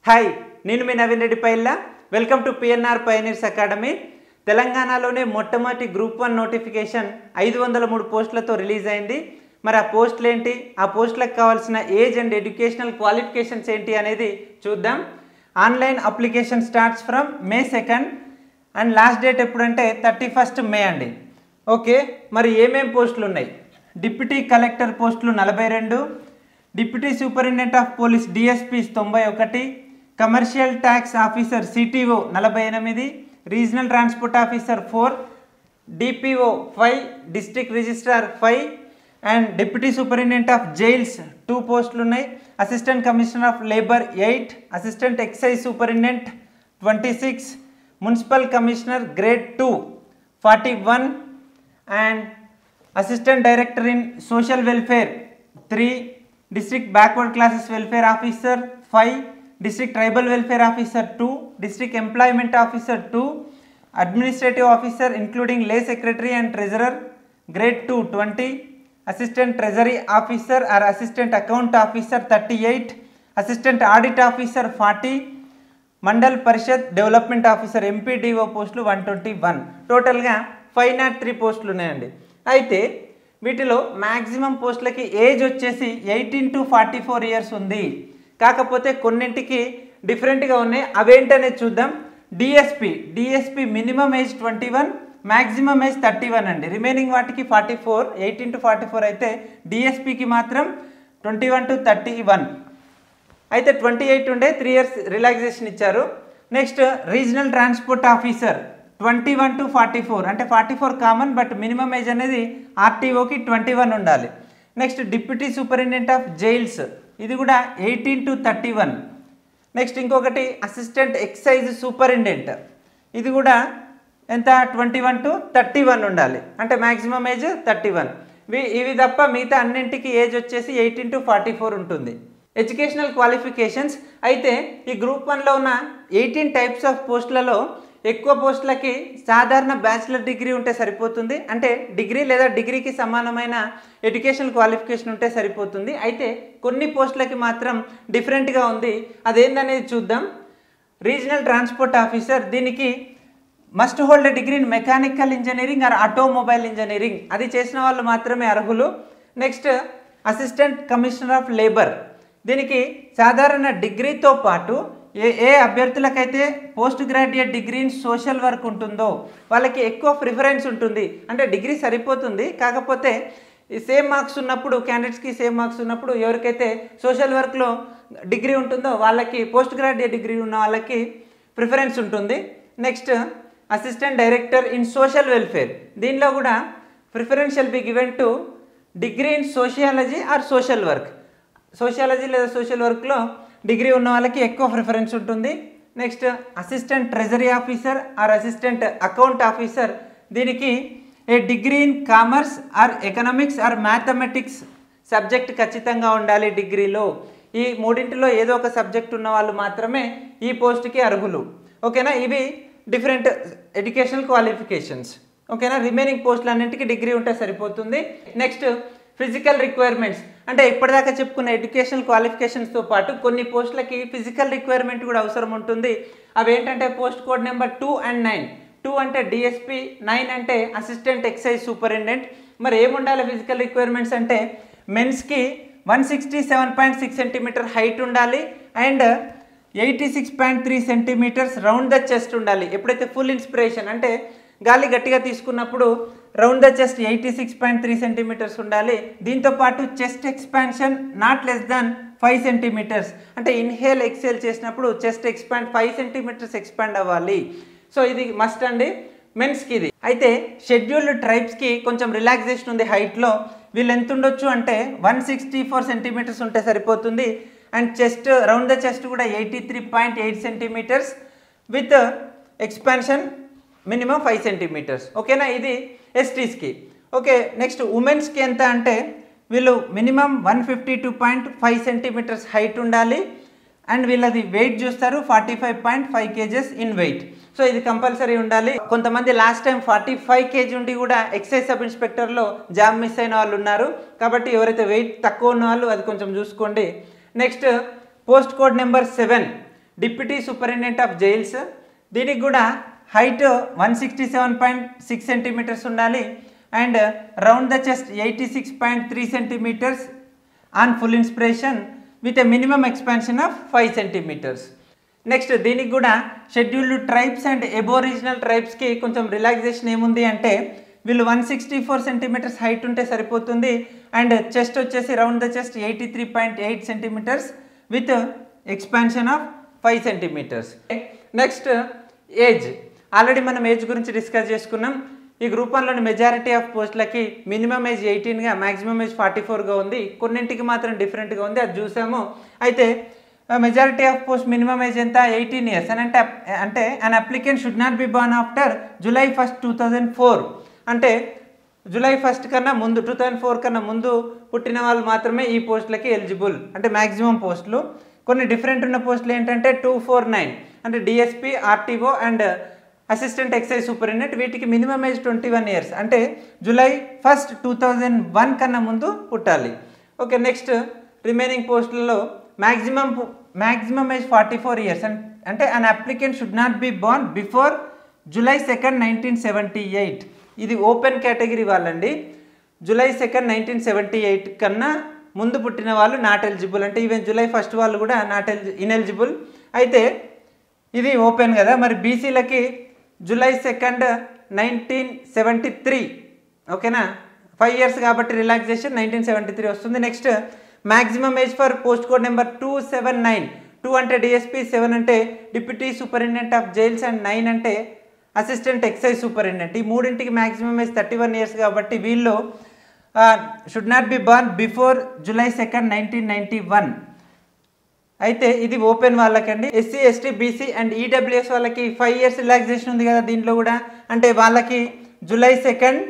hi నేను మీ Naveen Reddy Pailla welcome to PNR pioneers academy తెలంగాణలోనే మొట్టమొదటి గ్రూప్ వన్ నోటిఫికేషన్ ఐదు వందల మూడు పోస్టులతో రిలీజ్ అయింది మరి ఆ పోస్టులు ఏంటి ఆ పోస్టులకు కావాల్సిన ఏజ్ అండ్ ఎడ్యుకేషనల్ క్వాలిఫికేషన్స్ ఏంటి అనేది చూద్దాం online application starts from May second and last date ఎప్పుడంటే థర్టీ ఫస్ట్ మే అండి ఓకే మరి ఏమేం పోస్టులు ఉన్నాయి డిప్యూటీ కలెక్టర్ పోస్టులు నలభై రెండు deputy superintendent of police DSPs తొంభై ఒకటి కమర్షియల్ ట్యాక్స్ ఆఫీసర్ సిటీఓ నలభై ఎనిమిది regional transport officer four DPO five district registrar five and deputy superintendent of jails two పోస్టులు ఉన్నాయి assistant commissioner of labour eight assistant excise superintendent twenty six municipal commissioner grade two forty one and assistant director in social welfare three district backward classes welfare officer five district tribal welfare officer two district employment officer two administrative officer including lay secretary and treasurer grade two twenty assistant treasury officer or assistant account officer thirty eight assistant audit officer forty Mandal Parishad development officer MPDO పోస్టులు one twenty one టోటల్గా five nought three పోస్టులు ఉన్నాయండి అయితే వీటిలో maximum పోస్టులకి age వచ్చేసి eighteen to forty four years ఉంది కాకపోతే కొన్నింటికి డిఫరెంట్గా ఉన్నాయి అవేంటనేది చూద్దాం DSP DSP minimum age twenty one maximum age thirty one అండి రిమైనింగ్ వాటికి forty four eighteen to forty four అయితే డిఎస్పికి మాత్రం twenty one to thirty one అయితే ట్వంటీ ఎయిట్ ఉండే త్రీ ఇయర్స్ రిలాక్సేషన్ ఇచ్చారు next regional transport officer twenty one to forty four అంటే forty four common but minimum age అనేది ఆర్టీఓకి twenty one ఉండాలి next deputy superintendent of jails ఇది కూడా eighteen to thirty one next ఇంకొకటి assistant excise superintendent ఇది కూడా ఎంత twenty one to thirty one ఉండాలి అంటే మ్యాక్సిమం ఏజ్ థర్టీ వన్ ఇవి తప్ప మిగతా అన్నింటికి ఏజ్ వచ్చేసి ఎయిటీన్ టు ఫార్టీ ఫోర్ ఉంటుంది ఎడ్యుకేషనల్ క్వాలిఫికేషన్స్ అయితే ఈ గ్రూప్ వన్లో ఉన్న ఎయిటీన్ టైప్స్ ఆఫ్ పోస్టులలో ఎక్కువ పోస్టులకి సాధారణ బ్యాచిలర్ డిగ్రీ ఉంటే సరిపోతుంది అంటే డిగ్రీ లేదా డిగ్రీకి సమానమైన ఎడ్యుకేషనల్ క్వాలిఫికేషన్ ఉంటే సరిపోతుంది అయితే కొన్ని పోస్టులకి మాత్రం డిఫరెంట్గా ఉంది అదేందనేది చూద్దాం రీజనల్ ట్రాన్స్పోర్ట్ ఆఫీసర్ దీనికి must hold degree in mechanical engineering or automobile engineering అది చేసిన వాళ్ళు మాత్రమే అర్హులు next assistant commissioner of labour దీనికి సాధారణ డిగ్రీతో పాటు ఏ ఏ అభ్యర్థులకైతే post graduate degree in social work ఉంటుందో వాళ్ళకి ఎక్కువ ప్రిఫరెన్స్ ఉంటుంది అంటే డిగ్రీ సరిపోతుంది కాకపోతే ఈ సేమ్ మార్క్స్ ఉన్నప్పుడు క్యాండిడేట్స్కి సేమ్ మార్క్స్ ఉన్నప్పుడు ఎవరికైతే సోషల్ వర్క్లో డిగ్రీ ఉంటుందో వాళ్ళకి పోస్ట్ గ్రాడ్యుయేట్ డిగ్రీ ఉన్న వాళ్ళకి ప్రిఫరెన్స్ ఉంటుంది next assistant director in social welfare దీనిలో కూడా preference shall be given to degree in sociology or social work sociology లేదా సోషల్ వర్క్లో డిగ్రీ ఉన్న వాళ్ళకి ఎక్కువ ప్రిఫరెన్స్ ఉంటుంది next assistant treasury officer or assistant account officer దీనికి a degree in commerce or economics or mathematics subject ఖచ్చితంగా ఉండాలి డిగ్రీలో ఈ మూడింటిలో ఏదో ఒక సబ్జెక్ట్ ఉన్న వాళ్ళు మాత్రమే ఈ పోస్ట్కి అర్హులు ఓకేనా ఇవి డిఫరెంట్ ఎడ్యుకేషనల్ క్వాలిఫికేషన్స్ ఓకేనా రిమైనింగ్ పోస్టులు అన్నింటికి డిగ్రీ ఉంటే సరిపోతుంది నెక్స్ట్ ఫిజికల్ రిక్వైర్మెంట్స్ అంటే ఇప్పటిదాకా చెప్పుకున్న ఎడ్యుకేషనల్ క్వాలిఫికేషన్స్తో పాటు కొన్ని పోస్టులకి ఫిజికల్ రిక్వైర్మెంట్ కూడా అవసరం ఉంటుంది అవి ఏంటంటే post code number two and nine two అంటే డిఎస్పి నైన్ అంటే అసిస్టెంట్ ఎక్సైజ్ సూపరింటెండెంట్ మరి ఏముండాలి ఫిజికల్ రిక్వైర్మెంట్స్ అంటే మెన్స్కి one sixty seven point six centimeter height ఉండాలి and eighty six point three centimeters round the chest ఉండాలి ఎప్పుడైతే ఫుల్ ఇన్స్పిరేషన్ అంటే గాలి గట్టిగా తీసుకున్నప్పుడు round the chest eighty six point three centimeters ఉండాలి దీంతో పాటు chest expansion not less than five centimeters అంటే ఇన్హేల్ ఎక్సేల్ చేసినప్పుడు chest expand five centimeters expand అవ్వాలి సో ఇది మస్ట్ అండి మెన్స్కి ఇది అయితే షెడ్యూల్డ్ ట్రైబ్స్కి కొంచెం రిలాక్సేషన్ ఉంది హైట్లో వీళ్ళు ఎంత ఉండొచ్చు అంటే వన్ సిక్స్టీ ఫోర్ సెంటీమీటర్స్ ఉంటే సరిపోతుంది and chest round the chest కూడా eighty three point eight centimeters with expansion minimum five centimeters ఓకేనా ఇది ఎస్టీస్కి ఓకే నెక్స్ట్ ఉమెన్స్కి ఎంత అంటే వీళ్ళు minimum one fifty two point five centimeters height ఉండాలి అండ్ వీళ్ళది వెయిట్ చూస్తారు forty five point five kgs in weight so ఇది కంపల్సరీ ఉండాలి కొంతమంది last time forty five kg ఉండి కూడా ఎక్సైజ్ సబ్ ఇన్స్పెక్టర్లో జాబ్ మిస్ అయిన వాళ్ళు ఉన్నారు కాబట్టి ఎవరైతే వెయిట్ తక్కువ ఉన్న వాళ్ళు అది కొంచెం చూసుకోండి next post code number seven deputy superintendent of jails దీనికి కూడా height one sixty seven point six centimeters ఉండాలి and round the chest eighty six point three centimeters on full inspiration with a minimum expansion of five centimeters next దీనికి కూడా scheduled tribes and aboriginal ట్రైబ్స్కి కొంచెం relaxation ఏముంది అంటే వీళ్ళు one sixty four centimeters height ఉంటే సరిపోతుంది అండ్ చెస్ట్ వచ్చేసి round the chest eighty three point eight centimeters with expansion of five centimeters next age already మనం ఏజ్ గురించి డిస్కస్ చేసుకున్నాం ఈ గ్రూప్ వన్లోని మెజారిటీ ఆఫ్ పోస్టులకి మినిమం ఏజ్ ఎయిటీన్గా మాక్సిమం ఏజ్ ఫార్టీ ఫోర్గా ఉంది కొన్నింటికి మాత్రం డిఫరెంట్గా ఉంది అది చూసాము అయితే majority of post minimum age ఎంత ఎయిటీన్ ఇయర్స్ అని అంటే అంటే an applicant should not be born after July first two thousand four అంటే జూలై ఫస్ట్ కన్నా ముందు టూ థౌజండ్ ఫోర్ కన్నా ముందు పుట్టిన వాళ్ళు మాత్రమే ఈ పోస్టులకి ఎలిజిబుల్ అంటే మ్యాక్సిమం పోస్టులు కొన్ని డిఫరెంట్ ఉన్న పోస్టులు ఏంటంటే టూ ఫోర్ నైన్ అంటే DSP RTO and assistant excise superintendent వీటికి minimum age twenty one years అంటే July first two thousand one కన్నా ముందు పుట్టాలి ఓకే నెక్స్ట్ రిమైనింగ్ పోస్టులలో maximum maximum age forty four years అంటే an applicant should not be born before July second nineteen seventy eight ఇది open category వాళ్ళండి July second nineteen seventy eight కన్నా ముందు పుట్టిన వాళ్ళు నాట్ ఎలిజిబుల్ అంటే ఈవెన్ జూలై ఫస్ట్ వాళ్ళు కూడా నాట్ ఎలిజి ఇన్ఎలిజిబుల్ అయితే ఇది ఓపెన్ కదా మరి బీసీలకి July second nineteen seventy three ఓకేనా ఫైవ్ ఇయర్స్ కాబట్టి రిలాక్సేషన్ నైన్టీన్ సెవెంటీ త్రీ వస్తుంది next maximum age for post code number two seven nine two అంటే డిఎస్పీ సెవెన్ అంటే deputy superintendent of jails and nine అంటే assistant excise superintendent ఈ మూడింటికి maximum age thirty one years కాబట్టి వీళ్ళు should not be born before July second nineteen ninety one అయితే ఇది open వాళ్ళకండి SC ST BC and EWS వాళ్ళకి ఫైవ్ ఇయర్స్ రిలాక్సేషన్ ఉంది కదా దీంట్లో కూడా అంటే వాళ్ళకి July second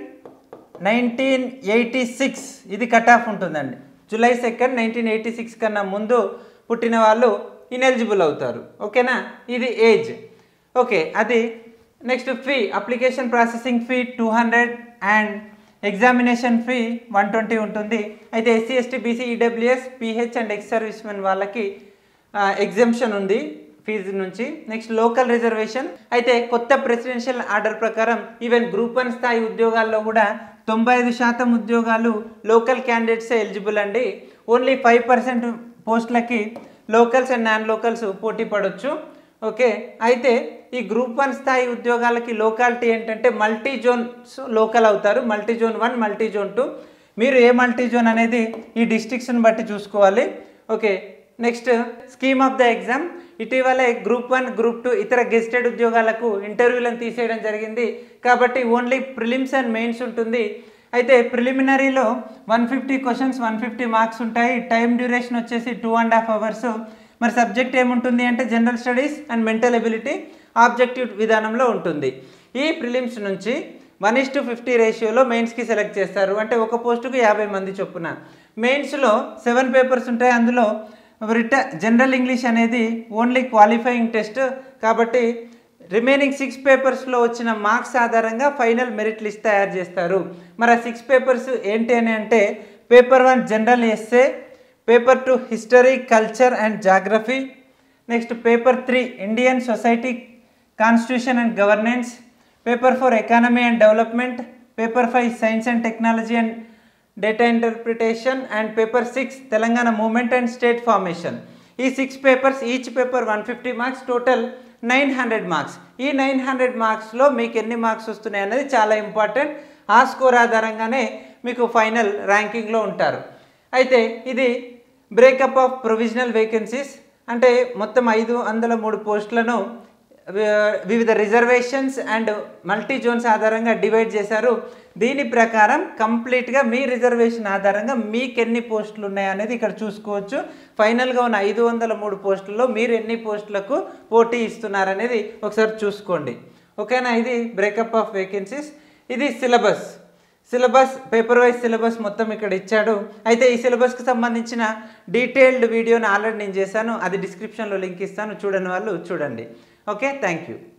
nineteen eighty six ఇది కట్ ఆఫ్ ఉంటుందండి July second nineteen eighty six కన్నా ముందు పుట్టిన వాళ్ళు ఇనెలిజిబుల్ అవుతారు ఓకేనా ఇది ఏజ్ ఓకే అది next fee application processing fee two hundred and examination fee one twenty ఉంటుంది అయితే SC ST BC EWS PH and ex servicemen వాళ్ళకి ఎగ్జామ్షన్ ఉంది ఫీజు నుంచి నెక్స్ట్ లోకల్ రిజర్వేషన్ అయితే కొత్త ప్రెసిడెన్షియల్ ఆర్డర్ ప్రకారం ఈవెన్ గ్రూప్ వన్ స్థాయి ఉద్యోగాల్లో కూడా తొంభై ఐదు శాతం ఉద్యోగాలు లోకల్ క్యాండిడేట్సే ఎలిజిబుల్ అండి ఓన్లీ ఫైవ్ పర్సెంట్ పోస్టులకి లోకల్స్ అండ్ నాన్ లోకల్స్ పోటీ పడవచ్చు ఓకే అయితే ఈ గ్రూప్ వన్ స్థాయి ఉద్యోగాలకి లోకాలిటీ ఏంటంటే మల్టీ జోన్స్ లోకల్ అవుతారు multi zone one multi zone two మీరు ఏ మల్టీ జోన్ అనేది ఈ డిస్ట్రిక్ట్స్ని బట్టి చూసుకోవాలి okay next scheme of the exam ఇటీవలే గ్రూప్ వన్ గ్రూప్ టూ ఇతర గెస్టెడ్ ఉద్యోగాలకు ఇంటర్వ్యూలను తీసేయడం జరిగింది కాబట్టి ఓన్లీ ప్రిలిమ్స్ అండ్ మెయిన్స్ ఉంటుంది అయితే ప్రిలిమినరీలో one fifty questions one fifty marks ఉంటాయి టైం డ్యూరేషన్ వచ్చేసి టూ అండ్ హాఫ్ అవర్స్ మరి సబ్జెక్ట్ ఏముంటుంది అంటే general studies and mental ability objective విధానంలో ఉంటుంది ఈ ప్రిలిమ్స్ నుంచి వన్ ఇస్ టు ఫిఫ్టీ రేషియోలో మెయిన్స్కి సెలెక్ట్ చేస్తారు అంటే ఒక పోస్టుకు యాభై మంది చొప్పున మెయిన్స్లో సెవెన్ పేపర్స్ ఉంటాయి అందులో రిట జనరల్ ఇంగ్లీష్ అనేది ఓన్లీ క్వాలిఫైయింగ్ టెస్ట్ కాబట్టి రిమైనింగ్ సిక్స్ పేపర్స్లో వచ్చిన మార్క్స్ ఆధారంగా ఫైనల్ మెరిట్ లిస్ట్ తయారు చేస్తారు మరి ఆ సిక్స్ పేపర్స్ ఏంటి అని అంటే paper one general essay paper two history culture and geography next paper three Indian society constitution and governance paper four economy and development paper five science and technology and data interpretation and paper six Telangana movement and state formation ఈ six papers each paper one fifty marks total nine hundred marks ఈ nine hundred మార్క్స్లో మీకు ఎన్ని marks వస్తున్నాయి అనేది చాలా important ఆ score ఆధారంగానే మీకు ఫైనల్ ర్యాంకింగ్లో ఉంటారు అయితే ఇది బ్రేకప్ ఆఫ్ ప్రొవిజనల్ వేకెన్సీస్ అంటే మొత్తం ఐదు వందల మూడు పోస్టులను వి- వివిధ రిజర్వేషన్స్ అండ్ మల్టీ జోన్స్ ఆధారంగా డివైడ్ చేశారు దీని ప్రకారం కంప్లీట్గా మీ రిజర్వేషన్ ఆధారంగా మీకు ఎన్ని పోస్టులు ఉన్నాయనేది ఇక్కడ చూసుకోవచ్చు ఫైనల్గా ఉన్న ఐదు వందల మూడు పోస్టుల్లో మీరు ఎన్ని పోస్టులకు పోటీ ఇస్తున్నారనేది ఒకసారి చూసుకోండి ఓకేనా ఇది బ్రేకప్ ఆఫ్ వేకెన్సీస్ ఇది syllabus syllabus paper wise syllabus మొత్తం ఇక్కడ ఇచ్చాడు అయితే ఈ సిలబస్కి సంబంధించిన డీటెయిల్డ్ వీడియోని ఆల్రెడీ నేను చేశాను అది డిస్క్రిప్షన్లో లింక్ ఇస్తాను చూడని వాళ్ళు చూడండి ఓకే థ్యాంక్ యూ